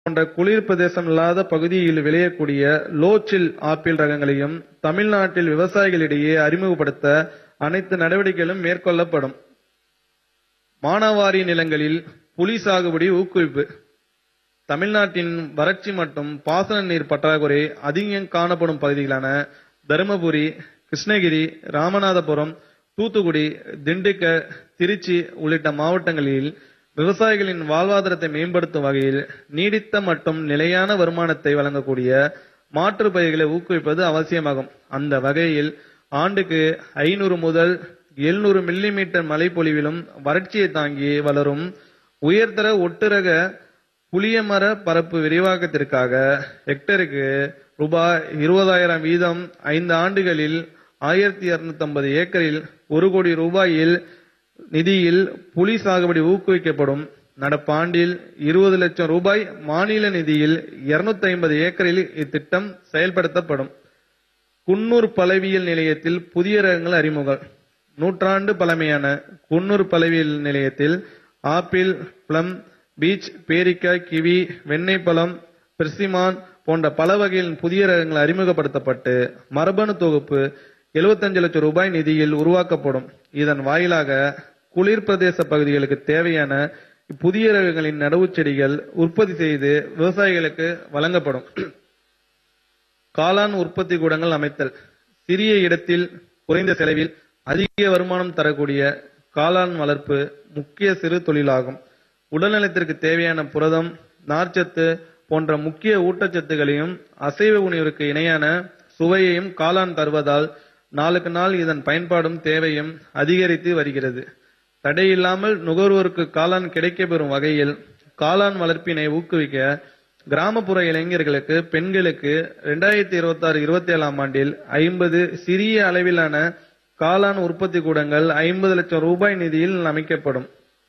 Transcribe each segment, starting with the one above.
போன்ற குளிர் பிரதேசம் இல்லாத பகுதியில் விளையக்கூடிய லோச்சில் ஆப்பிள் ரகங்களையும் தமிழ்நாட்டில் விவசாயிகளிடையே அறிமுகப்படுத்த அனைத்து நடவடிக்கைகளும் மேற்கொள்ளப்படும் மானாவாரி நிலங்களில் புலி சாகுபடி ஊக்குவிப்பு தமிழ்நாட்டின் வறட்சி மற்றும் பாசன நீர் பற்றாக்குறை அதிகம் காணப்படும் பகுதிகளான தருமபுரி கிருஷ்ணகிரி ராமநாதபுரம் தூத்துக்குடி திண்டுக்கல் திருச்சி உள்ளிட்ட மாவட்டங்களில் விவசாயிகளின் வாழ்வாதாரத்தை மேம்படுத்தும் வகையில் நீடித்த மற்றும் நிலையான வருமானத்தை வழங்கக்கூடிய மாற்று பயிர்களை ஊக்குவிப்பது அவசியமாகும் அந்த வகையில் ஆண்டுக்கு ஐநூறு முதல் எழுநூறு மில்லிமீட்டர் மழைப்பொழிவிலும் வறட்சியை தாங்கி வளரும் உயர்தர ஒட்டுரக புளியமர பரப்பு விரிவாக்கத்திற்காக ஹெக்டருக்கு ரூபாய் இருபதாயிரம் வீதம் ஐந்து ஆண்டுகளில் ஆயிரத்தி இருநூத்தி ஐம்பது ஏக்கரில் ஒரு கோடி ரூபாயில் நிதியில் புலி சாகுபடி ஊக்குவிக்கப்படும் நடப்பாண்டில் இருபது லட்சம் ரூபாய் மாநில நிதியில் இருநூத்தி ஐம்பது ஏக்கரில் இத்திட்டம் செயல்படுத்தப்படும் குன்னூர் பழவியல் நிலையத்தில் புதிய ரகங்கள் அறிமுகம் நூற்றாண்டு பழமையான குன்னூர் பழவியல் நிலையத்தில் ஆப்பிள் பிளம் பீச் பேரிக்காய் கிவி வெண்ணெய் பழம் பெர்சிமான் போன்ற பல வகையின் புதிய ரகங்கள் அறிமுகப்படுத்தப்பட்டு மரபணு தொகுப்பு 75 லட்சம் ரூபாய் நிதியில் உருவாக்கப்படும் இதன் வாயிலாக குளிர் பிரதேச பகுதிகளுக்கு தேவையான புதிய ரகங்களின் நடவு செடிகள் உற்பத்தி செய்து விவசாயிகளுக்கு வழங்கப்படும் காளான் உற்பத்தி கூடங்கள் அமைத்தல் சிறிய இடத்தில் குறைந்த செலவில் அதிக வருமானம் தரக்கூடிய காளான் வளர்ப்பு முக்கிய சிறு தொழிலாகும் உடல்நலத்திற்கு தேவையான புரதம் நார்ச்சத்து போன்ற முக்கிய ஊட்டச்சத்துகளையும் அசைவ உணவிற்கு இணையான சுவையையும் காளான் தருவதால் நாளுக்கு நாள் இதன் பயன்பாடும் தேவையும் அதிகரித்து வருகிறது தடையில்லாமல் நுகர்வோருக்கு காளான் கிடைக்கப்பெறும் வகையில் காளான் வளர்ப்பினை ஊக்குவிக்க கிராமப்புற இளைஞர்களுக்கு பெண்களுக்கு இரண்டாயிரத்தி இருபத்தி ஆறு இருபத்தி ஏழாம் ஆண்டில் ஐம்பது சிறிய அளவிலான காளான் உற்பத்தி கூடங்கள் ஐம்பது லட்சம் ரூபாய் நிதியில் அமைக்கப்படும்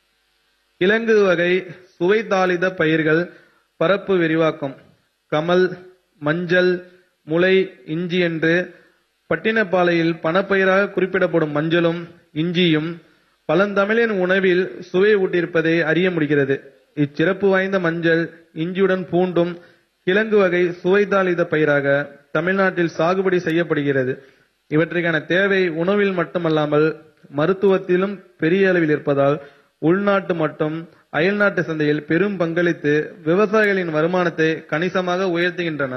கிழங்கு வகை சுவைத்தாளித பயிர்கள் பரப்பு விரிவாக்கம் கமல் மஞ்சள் முளை இஞ்சி என்று பட்டினப்பாலையில் பணப்பயிராக குறிப்பிடப்படும் மஞ்சளும் இஞ்சியும் பழந்தமிழின் உணவில் சுவை ஊட்டியிருப்பதை அறிய முடிகிறது இச்சிறப்பு வாய்ந்த மஞ்சள் இஞ்சியுடன் பூண்டும் கிழங்கு வகை சுவைதாளித பயிராக தமிழ்நாட்டில் சாகுபடி செய்யப்படுகிறது இவற்றுக்கான தேவை உணவில் மட்டுமல்லாமல் மருத்துவத்திலும் பெரிய அளவில் இருப்பதால் உள்நாட்டு மற்றும் அயல்நாட்டு சந்தையில் பெரும் பங்களித்து விவசாயிகளின் வருமானத்தை கணிசமாக உயர்த்துகின்றன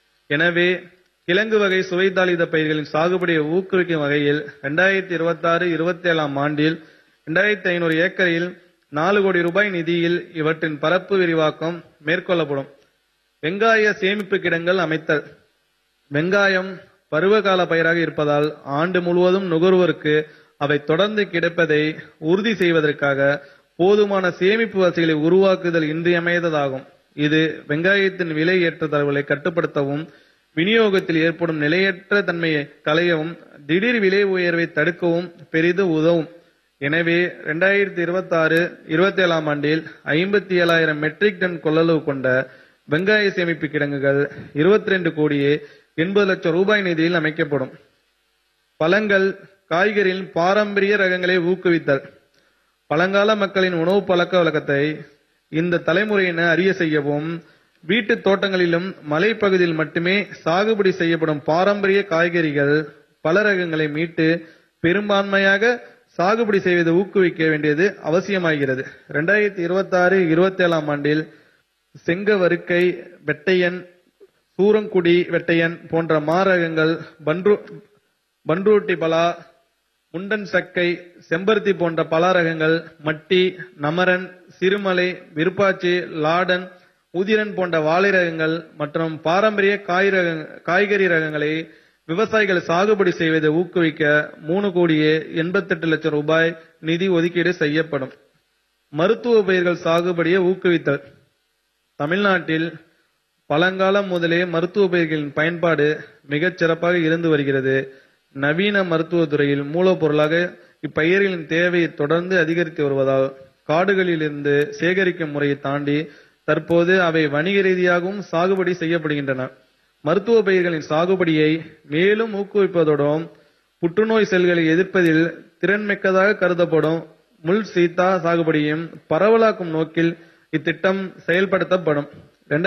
எனவே கிழங்கு வகை சுவைதாளித பயிர்களின் சாகுபடியை ஊக்குவிக்கும் வகையில் இரண்டாயிரத்தி இருபத்தி ஆறு இருபத்தி ஏழாம் ஆண்டில் இரண்டாயிரத்தி ஐநூறு ஏக்கரில் நாலு கோடி ரூபாய் நிதியில் இவற்றின் பரப்பு விரிவாக்கம் மேற்கொள்ளப்படும் வெங்காய சேமிப்பு கிடங்கள் அமைத்தல் வெங்காயம் பருவகால பயிராக இருப்பதால் ஆண்டு முழுவதும் நுகர்வோருக்கு அவை தொடர்ந்து கிடைப்பதை உறுதி செய்வதற்காக போதுமான சேமிப்பு வசதிகளை உருவாக்குதல் இன்றியமையாததாகும் இது வெங்காயத்தின் விலை ஏற்றத்தாழ்வுகளை கட்டுப்படுத்தவும் விநியோகத்தில் ஏற்படும் நிலையற்ற தன்மையை களையவும் திடீர் விலை உயர்வை தடுக்கவும் பெரிதும் உதவும் எனவே இரண்டாயிரத்தி இருபத்தி ஆறு இருபத்தி ஏழாம் ஆண்டில் ஐம்பத்தி ஏழாயிரம் மெட்ரிக் டன் கொள்ளளவு கொண்ட வெங்காய சேமிப்பு கிடங்குகள் இருபத்தி ரெண்டு கோடியே எண்பது லட்சம் ரூபாய் நிதியில் அமைக்கப்படும் பழங்கள் காய்கறியின் பாரம்பரிய ரகங்களை ஊக்குவித்தல் பழங்கால மக்களின் உணவு பழக்க வழக்கத்தை இந்த தலைமுறையினர் அறிய செய்யவும் வீட்டு தோட்டங்களிலும் மலைப்பகுதியில் மட்டுமே சாகுபடி செய்யப்படும் பாரம்பரிய காய்கறிகள் பல ரகங்களை மீட்டு பெரும்பான்மையாக சாகுபடி செய்வதை ஊக்குவிக்க வேண்டியது அவசியமாகிறது இரண்டாயிரத்தி இருபத்தி ஆறு இருபத்தி ஏழாம் ஆண்டில் செங்கவருக்கை வெட்டையன் சூரங்குடி வெட்டையன் போன்ற மாரகங்கள் பன்ரு பன்ருட்டி பலா முண்டன் சக்கை செம்பருத்தி போன்ற பல ரகங்கள் மட்டி நமரன் சிறுமலை விருப்பாச்சி லாடன் உதிரன் போன்ற வாழை ரகங்கள் மற்றும் பாரம்பரிய காய் ரக காய்கறி ரகங்களை விவசாயிகள் சாகுபடி செய்வதை ஊக்குவிக்க மூணு கோடியே எண்பத்தெட்டு லட்சம் ரூபாய் நிதி ஒதுக்கீடு செய்யப்படும் மருத்துவ பயிர்கள் சாகுபடியை ஊக்குவித்தல் தமிழ்நாட்டில் பழங்காலம் முதலே மருத்துவ பயிர்களின் பயன்பாடு மிகச் சிறப்பாக இருந்து வருகிறது நவீன மருத்துவத் துறையில் மூலப்பொருளாக இப்பயிர்களின் தேவை தொடர்ந்து அதிகரித்து வருவதால் காடுகளிலிருந்து சேகரிக்கும் முறையை தாண்டி தற்போது அவை வணிக ரீதியாகவும் சாகுபடி செய்யப்படுகின்றன மருத்துவ பயிர்களின் சாகுபடியை மேலும் ஊக்குவிப்பதோடும் புற்றுநோய் செல்களை எதிர்ப்பதில் திறன்மிக்கதாக கருதப்படும் முள் சீத்தா சாகுபடியையும் பரவலாக்கும் நோக்கில் இத்திட்டம் செயல்படுத்தப்படும்